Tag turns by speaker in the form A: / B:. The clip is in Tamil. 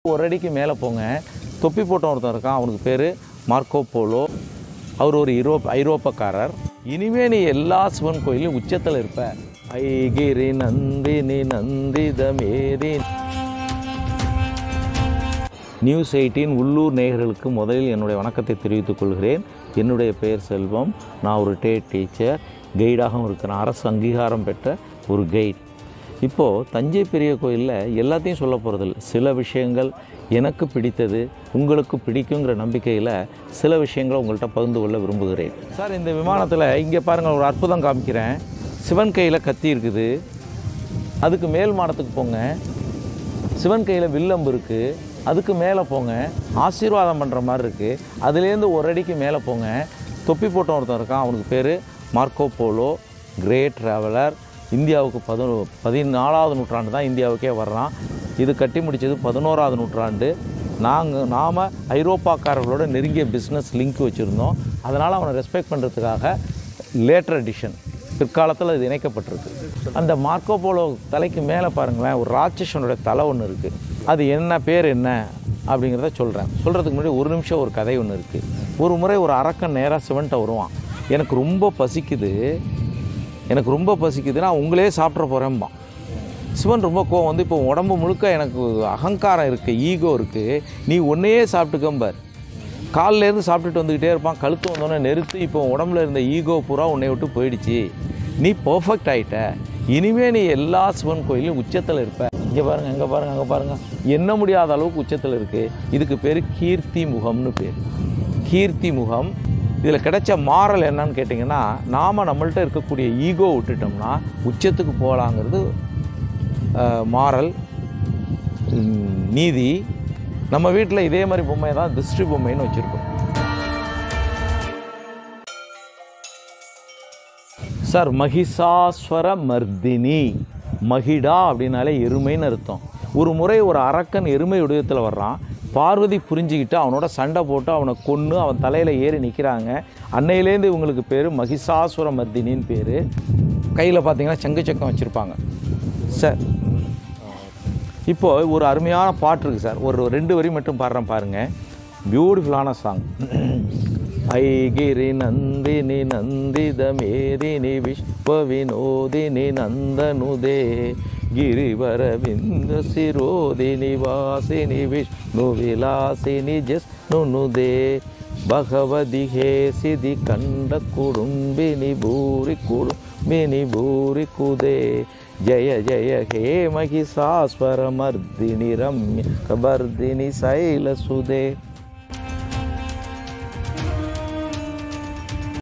A: ஒரு அடிக்கு மேலே போங்க தொப்பி போட்ட ஒருத்தன் இருக்கான் அவனுக்கு பேர் மார்க்கோ போலோ அவர் ஒரு யூரோப் ஐரோப்பக்காரர் இனிமே நீ எல்லா சிவன் கோயிலும் உச்சத்தில் இருப்ப ஐகிரி நந்தினி நந்திதமேரி நியூஸ் எயிட்டீன் உள்ளூர் நேயர்களுக்கு முதலில் என்னுடைய வணக்கத்தை தெரிவித்துக் கொள்கிறேன் என்னுடைய பெயர் செல்வம் நான் ஒரு டே டீச்சர் கைடாகவும் இருக்கிறேன் அரசு அங்கீகாரம் பெற்ற ஒரு கைட் இப்போது தஞ்சை பெரிய கோயிலில் எல்லாத்தையும் சொல்ல போகிறதில்ல சில விஷயங்கள் எனக்கு பிடித்தது உங்களுக்கு பிடிக்குங்கிற நம்பிக்கையில் சில விஷயங்களை உங்கள்கிட்ட பகிர்ந்து கொள்ள விரும்புகிறேன் சார் இந்த விமானத்தில் இங்கே பாருங்கள் ஒரு அற்புதம் காமிக்கிறேன் சிவன் கையில் கத்தி இருக்குது அதுக்கு மேல் மாடத்துக்கு போங்க சிவன் கையில் வில்லம்பு இருக்குது அதுக்கு மேலே போங்க ஆசீர்வாதம் பண்ணுற மாதிரி இருக்குது அதுலேருந்து ஒரு அடிக்கு மேலே போங்க தொப்பி போட்ட ஒருத்தன் இருக்கான் அவனுக்கு பேர் மார்க்கோ போலோ கிரேட் ட்ராவலர் இந்தியாவுக்கு பதினோ பதினாலாவது நூற்றாண்டு தான் இந்தியாவுக்கே வர்றான் இது கட்டி முடித்தது பதினோராவது நூற்றாண்டு நாங்கள் நாம் ஐரோப்பாக்காரர்களோட நெருங்கிய பிஸ்னஸ் லிங்க் வச்சுருந்தோம் அதனால் அவனை ரெஸ்பெக்ட் பண்ணுறதுக்காக லேட்டர் எடிஷன் பிற்காலத்தில் இது இணைக்கப்பட்டிருக்கு அந்த மார்க்கோ போலோ தலைக்கு மேலே பாருங்களேன் ஒரு ராட்சசனுடைய தலை ஒன்று இருக்குது அது என்ன பேர் என்ன அப்படிங்கிறத சொல்கிறேன் சொல்கிறதுக்கு முன்னாடி ஒரு நிமிஷம் ஒரு கதை ஒன்று இருக்குது ஒரு முறை ஒரு அரக்கன் நேராக சிவன்ட்ட வருவான் எனக்கு ரொம்ப பசிக்குது எனக்கு ரொம்ப பசிக்குதுன்னா உங்களே சாப்பிட்ற போகிறேன்பான் சிவன் ரொம்ப கோவம் வந்து இப்போ உடம்பு முழுக்க எனக்கு அகங்காரம் இருக்குது ஈகோ இருக்குது நீ ஒன்றையே சாப்பிட்டுக்கம்பார் காலிலேருந்து சாப்பிட்டுட்டு வந்துக்கிட்டே இருப்பான் கழுத்து வந்தோடனே நிறுத்தி இப்போ உடம்புல இருந்த ஈகோ பூரா உன்னை விட்டு போயிடுச்சு நீ பர்ஃபெக்ட் ஆகிட்ட இனிமே நீ எல்லா சிவன் கோயிலும் உச்சத்தில் இருப்ப இங்கே பாருங்க அங்கே பாருங்க அங்கே பாருங்க எண்ண முடியாத அளவுக்கு உச்சத்தில் இருக்குது இதுக்கு பேர் கீர்த்தி முகம்னு பேர் கீர்த்தி முகம் இதில் கிடைச்ச மாறல் என்னன்னு கேட்டிங்கன்னா நாம் நம்மள்ட்ட இருக்கக்கூடிய ஈகோ விட்டுட்டோம்னா உச்சத்துக்கு போகலாங்கிறது அஹ், மாறல் உம், நீதி நம்ம வீட்டில் இதே மாதிரி பொம்மையை தான் திருஷ்டி பொம்மைன்னு வச்சுருக்கோம் சார் மகிஷாஸ்வர மர்தினி மகிடா அப்படின்னாலே எருமைன்னு அர்த்தம் ஒரு முறை ஒரு அரக்கன் எருமை உடையத்தில் வர்றான் பார்வதி புரிஞ்சுக்கிட்டு அவனோட சண்டை போட்டு அவனை கொன்று அவன் தலையில் ஏறி நிற்கிறாங்க அன்னையிலேருந்து இவங்களுக்கு பேர் மகிஷாசுர மர்தினின்னு பேர் கையில் பார்த்தீங்கன்னா சங்கு சக்கம் வச்சுருப்பாங்க சார் இப்போ ஒரு அருமையான பாட்டு இருக்குது சார் ஒரு ரெண்டு வரி மட்டும் பாடுறேன் பாருங்கள் பியூட்டிஃபுல்லான சாங் ஐகிரி நந்தினி நந்தித மேதினி விஸ்வ வினோதினி நந்தனுதே ಗಿರಿವರವಿಂದ ಸಿರೋದಿನಿ ವಾಸಿನಿ ವಿಷ್ಣು ವಿಲಾಸಿನಿ ಜಸ್ನುನುದೆ ಭಗವದಿ ಹೇಸಿದಿ ಕಂಡ ಕುಡುಂಬಿನಿ ಭೂರಿ ಕುಡುಂಬಿನಿ ಭೂರಿ ಕುದೆ ಜಯ ಜಯ ಹೇ ಮಹಿಷಾಸ್ವರ ಮರ್ದಿನಿ ರಮ್ಯ ಕಬರ್ದಿನಿ ಶೈಲಸುದೆ